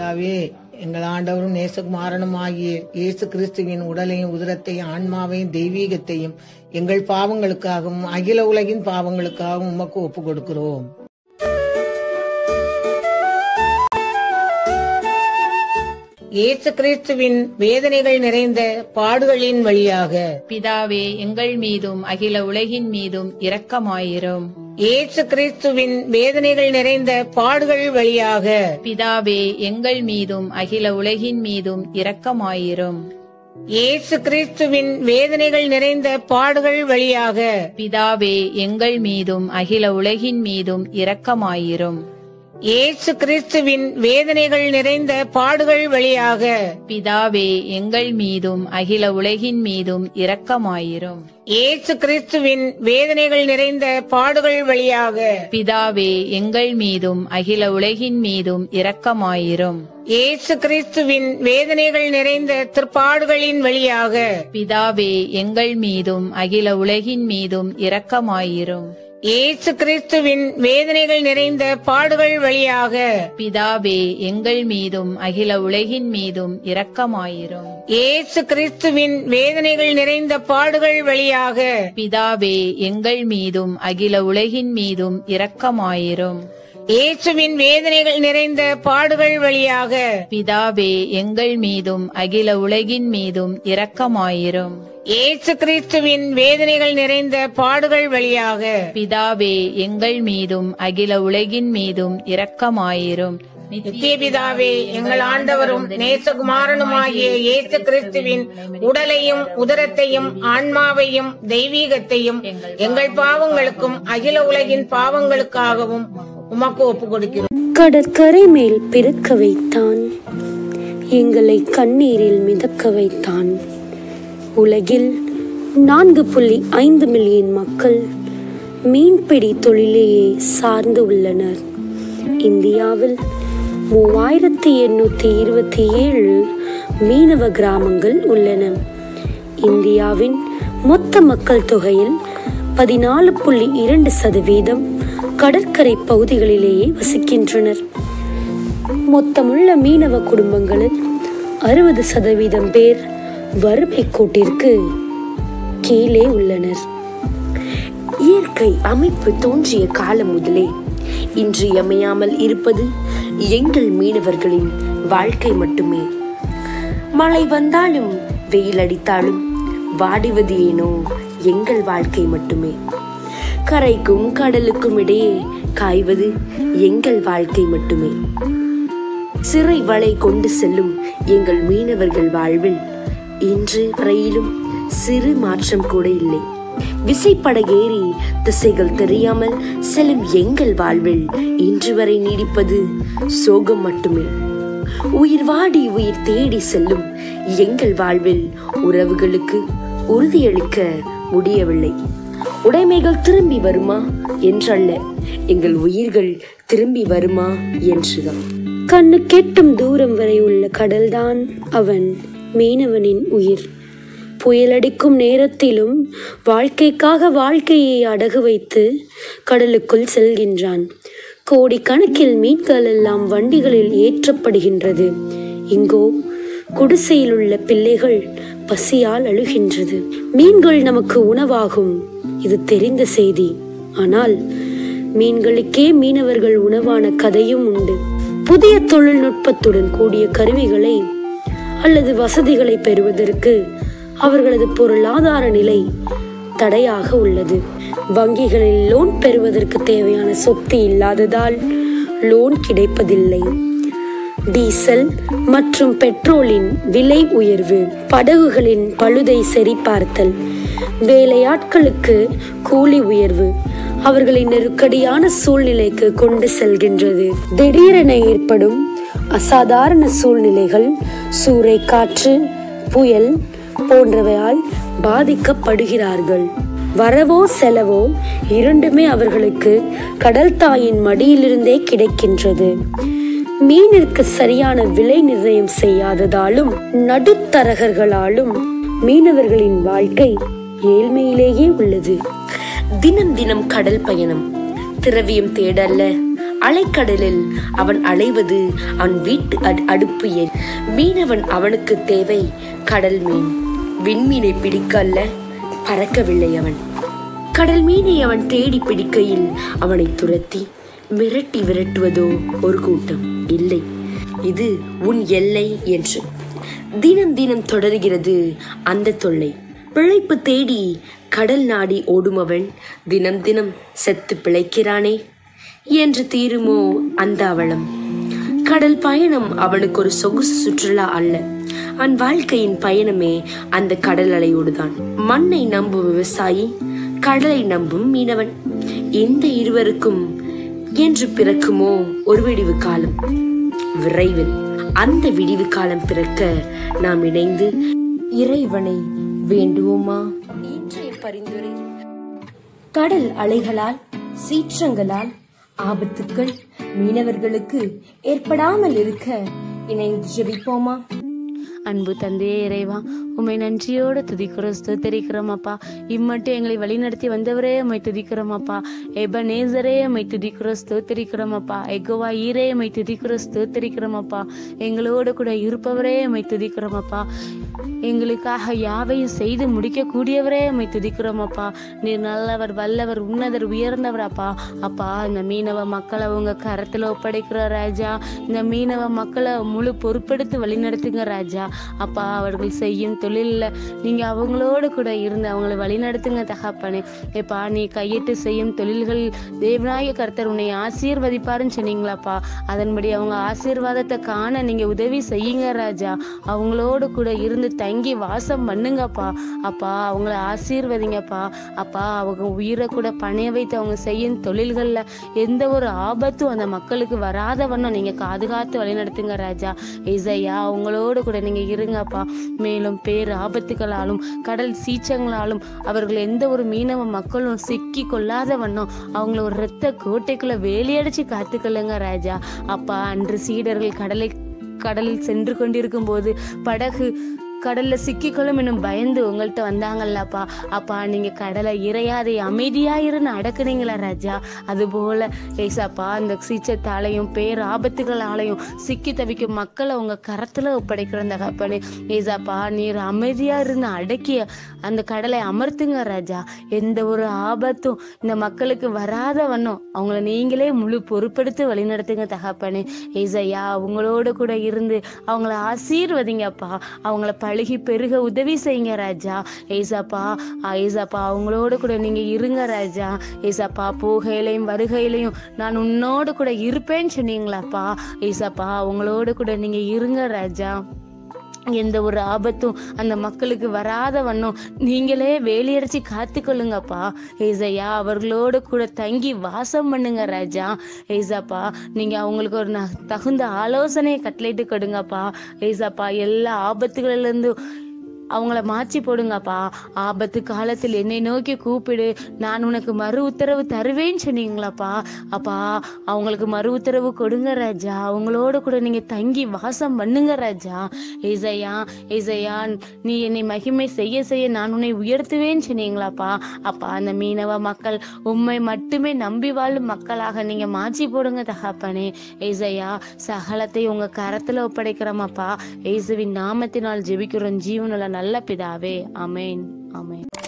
பிதாவே எங்கள் ஆண்டவரும் நேசகுமாரனும் ஆகிய இயேசு கிறிஸ்துவின் உடலையும் உதிரத்தையும் ஆன்மாவையும் தெய்வீகத்தையும் எங்கள் பாவங்களுக்காகவும் அகில உலகின் பாவங்களுக்காகவும் உமக்கு ஒப்பு கொடுக்கிறோம் இயேசு கிறிஸ்துவின் வேதனைகள் நிறைந்த பாடுகளின் வழியாக பிதாவே எங்கள் மீதும் அகில உலகின் மீதும் இரக்கமாயிரும் இயேசு கிறிஸ்துவின் வேதனைகள் நிறைந்த பாடுகள் வழியாக பிதாவே எங்கள் மீதும் அகில உலகின் மீதும் இரக்கமாயிரும் இயேசு கிறிஸ்துவின் வேதனைகள் நிறைந்த பாடுகள் வழியாக பிதாவே எங்கள் மீதும் அகில உலகின் மீதும் இரக்கமாயிரும் இயேசு கிறிஸ்துவின் வேதனைகள் நிறைந்த பாடுகள் வழியாக பிதாவே எங்கள் மீதும் அகில உலகின் மீதும் இரக்கமாயிரும் இயேசு கிறிஸ்துவின் வேதனைகள் நிறைந்த பாடுகள் வழியாக பிதாவே எங்கள் மீதும் அகில உலகின் மீதும் இரக்கமாயிரும் இயேசு கிறிஸ்துவின் வேதனைகள் நிறைந்த திருப்பாடுகளின் வழியாக பிதாவே எங்கள் மீதும் அகில உலகின் மீதும் இரக்கமாயிரும் இயேசு கிறிஸ்துவின் வேதனைகள் நிறைந்த பாடுகள் வழியாக பிதாவே எங்கள் மீதும் அகில உலகின் மீதும் இரக்கமாயிரும் இயேசு கிறிஸ்துவின் வேதனைகள் நிறைந்த பாடுகள் வழியாக பிதாவே எங்கள் மீதும் அகில உலகின் மீதும் இரக்கமாயிரும் இயேசுவின் வேதனைகள் நிறைந்த பாடுகள் வழியாக பிதாவே எங்கள் மீதும் அகில உலகின் மீதும் இரக்கமாயிரும் இயேசு கிறிஸ்துவின் வேதனைகள் நிறைந்த பாடுகள் வழியாக பிதாவே எங்கள் மீதும் அகில உலகின் மீதும் இரக்கமாயிரும் நித்திய பிதாவே எங்கள் ஆண்டவரும் நேசகுமாரனுமாகிய இயேசு கிறிஸ்துவின் உடலையும் உதரத்தையும் ஆன்மாவையும் தெய்வீகத்தையும் எங்கள் பாவங்களுக்கும் அகில உலகின் பாவங்களுக்காகவும் உமக்கு ஒப்பு கொடுக்கிறோம் கடற்கரை மேல் பிறக்க வைத்தான் எங்களை கண்ணீரில் மிதக்க வைத்தான் உலகில் நான்கு புள்ளி ஐந்து மில்லியன் மக்கள் மீன்பிடி தொழிலையே சார்ந்து உள்ளனர் இந்தியாவில் மூவாயிரத்தி எண்ணூற்றி இருபத்தி ஏழு மீனவ கிராமங்கள் உள்ளன இந்தியாவின் மொத்த மக்கள் தொகையில் பதினாலு புள்ளி இரண்டு சதவீதம் கடற்கரை பகுதிகளிலேயே வசிக்கின்றனர் மொத்தமுள்ள மீனவ குடும்பங்களில் அறுபது சதவீதம் பேர் வறுமை கோட்டிற்கு கீழே உள்ளனர் இயற்கை அமைப்பு தோன்றிய காலம் முதலே இன்றியமையாமல் இருப்பது எங்கள் மீனவர்களின் வாழ்க்கை மட்டுமே மழை வந்தாலும் வெயில் அடித்தாலும் வாடிவது ஏனோ எங்கள் வாழ்க்கை மட்டுமே கரைக்கும் கடலுக்கும் இடையே காய்வது எங்கள் வாழ்க்கை மட்டுமே சிறை வலை கொண்டு செல்லும் எங்கள் மீனவர்கள் வாழ்வில் இன்று வரையிலும் சிறு மாற்றம் கூட இல்லை விசைப்படகேறி திசைகள் தெரியாமல் செல்லும் எங்கள் வாழ்வில் இன்று வரை நீடிப்பது சோகம் மட்டுமே உயிர் வாடி உயிர் தேடி செல்லும் எங்கள் வாழ்வில் உறவுகளுக்கு உறுதியளிக்க முடியவில்லை உடைமைகள் திரும்பி வருமா என்றல்ல எங்கள் உயிர்கள் திரும்பி வருமா என்றுதான் கண்ணு கெட்டும் தூரம் வரை உள்ள கடல்தான் அவன் மீனவனின் உயிர் புயலடிக்கும் நேரத்திலும் வாழ்க்கைக்காக வாழ்க்கையை அடகு வைத்து கடலுக்குள் செல்கின்றான் கோடிக்கணக்கில் மீன்கள் எல்லாம் வண்டிகளில் ஏற்றப்படுகின்றது இங்கோ குடிசையில் உள்ள பிள்ளைகள் பசியால் அழுகின்றது மீன்கள் நமக்கு உணவாகும் இது தெரிந்த செய்தி ஆனால் மீன்களுக்கே மீனவர்கள் உணவான கதையும் உண்டு புதிய தொழில்நுட்பத்துடன் கூடிய கருவிகளை அல்லது வசதிகளை பெறுவதற்கு அவர்களது பொருளாதார நிலை தடையாக உள்ளது வங்கிகளில் லோன் பெறுவதற்கு தேவையான சொத்து இல்லாததால் லோன் கிடைப்பதில்லை டீசல் மற்றும் பெட்ரோலின் விலை உயர்வு படகுகளின் பழுதை சரிபார்த்தல் வேலையாட்களுக்கு கூலி உயர்வு அவர்களை நெருக்கடியான சூழ்நிலைக்கு கொண்டு செல்கின்றது திடீரென ஏற்படும் அசாதாரண சூழ்நிலைகள் சூறை காற்று புயல் போன்றவையால் பாதிக்கப்படுகிறார்கள் வரவோ செலவோ இரண்டுமே அவர்களுக்கு கடல் தாயின் மடியிலிருந்தே கிடைக்கின்றது மீனிற்கு சரியான விலை நிர்ணயம் செய்யாததாலும் நடுத்தரகர்களாலும் மீனவர்களின் வாழ்க்கை ஏழ்மையிலேயே உள்ளது தினம் தினம் கடல் பயணம் திரவியம் தேடல்ல அலைக்கடலில் அவன் அலைவது அவன் வீட்டு அடு- அடுப்பு எரி மீனவன் அவனுக்கு தேவை கடல் மீன் விண்மீனை பிடிக்க அல்ல பறக்கவில்லை அவன் கடல் மீனை அவன் தேடி பிடிக்கையில் அவனை துரத்தி மிரட்டி விரட்டுவதோ ஒரு கூட்டம் இல்லை இது உன் எல்லை என்று தினம் தினம் தொடர்கிறது அந்த தொல்லை பிழைப்பு தேடி கடல் நாடி ஓடுமவன் தினம் தினம் செத்து பிழைக்கிறானே என்று தீருமோ அந்த அவலம் கடல் பயணம் அவனுக்கு ஒரு சொகுசு சுற்றுலா அல்ல அவன் வாழ்க்கையின் பயணமே அந்த கடல் அலையோடுதான் மண்ணை நம்பும் விவசாயி கடலை நம்பும் மீனவன் இந்த இருவருக்கும் என்று பிறக்குமோ ஒரு விடிவு காலம் விரைவில் அந்த விடிவு காலம் பிறக்க நாம் இணைந்து இறைவனை வேண்டுவோமா இன்றைய பரிந்துரை கடல் அலைகளால் சீற்றங்களால் ஆபத்துக்கள் மீனவர்களுக்கு ஏற்படாமல் இருக்க இணைந்து ஜெபிப்போமா அன்பு தந்தையே இறைவா உம்மை நன்றியோடு துதிக்கிறோம் ஸ்தோத்தரிக்கிறோம் அப்பா இம்மட்டும் எங்களை வழிநடத்தி வந்தவரே உம்மை துதிக்கிறோம் அப்பா எபனேசரே உம்மை துதிக்கிறோம் ஸ்தோத்தரிக்கிறோம் அப்பா எகோவா ஈரே உம்மை துதிக்கிறோம் ஸ்தோத்தரிக்கிறோம் அப்பா எங்களோடு கூட இருப்பவரே உம்மை துதிக்கிறோம் அப்பா எங்களுக்காக யாவையும் செய்து முடிக்க கூடியவரே உம்மை துதிக்கிறோம் அப்பா நீர் நல்லவர் வல்லவர் உன்னதர் உயர்ந்தவர் அப்பா அப்பா இந்த மீனவ மக்களை உங்க கரத்துல ஒப்படைக்கிற ராஜா இந்த மீனவ மக்களை முழு பொறுப்பெடுத்து வழிநடத்துங்க ராஜா அப்பா அவர்கள் செய்யும் தொழில்ல நீங்க அவங்களோடு கூட இருந்து அவங்களை வழிநடத்துங்க தகப்பனே எப்பா நீ கையிட்டு செய்யும் தொழில்கள் தேவநாயக கர்த்தர் உன்னை ஆசீர்வதிப்பாருன்னு சொன்னீங்களாப்பா அதன்படி அவங்க ஆசீர்வாதத்தை காண நீங்க உதவி செய்யுங்க ராஜா அவங்களோடு கூட இருந்து தங்கி வாசம் பண்ணுங்கப்பா அப்பா அவங்கள ஆசீர்வதிங்கப்பா அப்பா அவங்க உயிரை கூட பணைய வைத்து அவங்க செய்யும் தொழில்கள்ல எந்த ஒரு ஆபத்தும் அந்த மக்களுக்கு வராத வண்ணம் நீங்க பாதுகாத்து வழிநடத்துங்க ராஜா இசையா அவங்களோடு கூட நீங்க இருங்கப்பா மேலும் பேர் ஆபத்துகளாலும் கடல் சீச்சங்களாலும் அவர்கள் எந்த ஒரு மீனவ மக்களும் சிக்கி கொள்ளாத வண்ணம் அவங்கள ஒரு இரத்த கோட்டைக்குள்ள வேலியடிச்சு காத்துக்கொள்ளுங்க ராஜா அப்பா அன்று சீடர்கள் கடலை கடலில் சென்று கொண்டிருக்கும் போது படகு கடல்ல சிக்கிக்கொள்ளும் என்னும் பயந்து உங்கள்கிட்ட வந்தாங்கல்லப்பா அப்பா நீங்க கடலை இறையாதை அமைதியா இருந்து அடக்குனீங்களா ராஜா அதுபோல ஏசாப்பா அந்த சீச்சத்தாலையும் பேர் ஆபத்துகளாலையும் சிக்கி தவிக்கும் மக்களை உங்க கரத்துல ஒப்படைக்கிற அந்த கப்பனே ஏசாப்பா நீர் அமைதியா இருந்து அடக்கிய அந்த கடலை அமர்த்துங்க ராஜா எந்த ஒரு ஆபத்தும் இந்த மக்களுக்கு வராத வண்ணம் அவங்கள நீங்களே முழு பொறுப்பெடுத்து வழிநடத்துங்க தகப்பனே ஏசையா அவங்களோட கூட இருந்து அவங்கள ஆசீர்வதிங்கப்பா அவங்கள பழகி பெருக உதவி செய்யுங்க ராஜா ஏசாப்பா ஆ, ஏசாப்பா அவங்களோட கூட நீங்க இருங்க ராஜா ஏசாப்பா போகையிலையும் வருகையிலையும் நான் உன்னோடு கூட இருப்பேன்னு சொன்னீங்களாப்பா ஏசாப்பா அவங்களோட கூட நீங்க இருங்க ராஜா எந்த ஒரு ஆபத்தும் அந்த மக்களுக்கு வராத வண்ணம் நீங்களே வேலையடிச்சு காத்துக்கொள்ளுங்கப்பா ஏசையா அவர்களோடு கூட தங்கி வாசம் பண்ணுங்க ராஜா ஏசாப்பா நீங்க அவங்களுக்கு ஒரு ந- தகுந்த ஆலோசனையை கட்டளையிட்டு கொடுங்கப்பா ஏசாப்பா எல்லா ஆபத்துகளிலிருந்து இருந்து அவங்கள மாற்றி போடுங்கப்பா ஆபத்து காலத்தில் என்னை நோக்கி கூப்பிடு நான் உனக்கு மறு உத்தரவு தருவேன்னு சொன்னீங்களாப்பா அப்பா அவங்களுக்கு மறு உத்தரவு கொடுங்க ராஜா அவங்களோட கூட நீங்க தங்கி வாசம் பண்ணுங்க ராஜா ஏசையா ஏசையா நீ என்னை மகிமை செய்ய செய்ய நான் உன்னை உயர்த்துவேன்னு சொன்னீங்களாப்பா அப்பா அந்த மீனவ மக்கள் உம்மை மட்டுமே நம்பி வாழும் மக்களாக நீங்க மாற்றி போடுங்க தகப்பனே ஏசையா சகலத்தை உங்க கரத்துல ஒப்படைக்கிறோமாப்பா இயேசுவின் நாமத்தினால் ஜெபிக்கிறோம் ஜீவனுள்ள நல்ல பிதாவே ஆமென் ஆமென்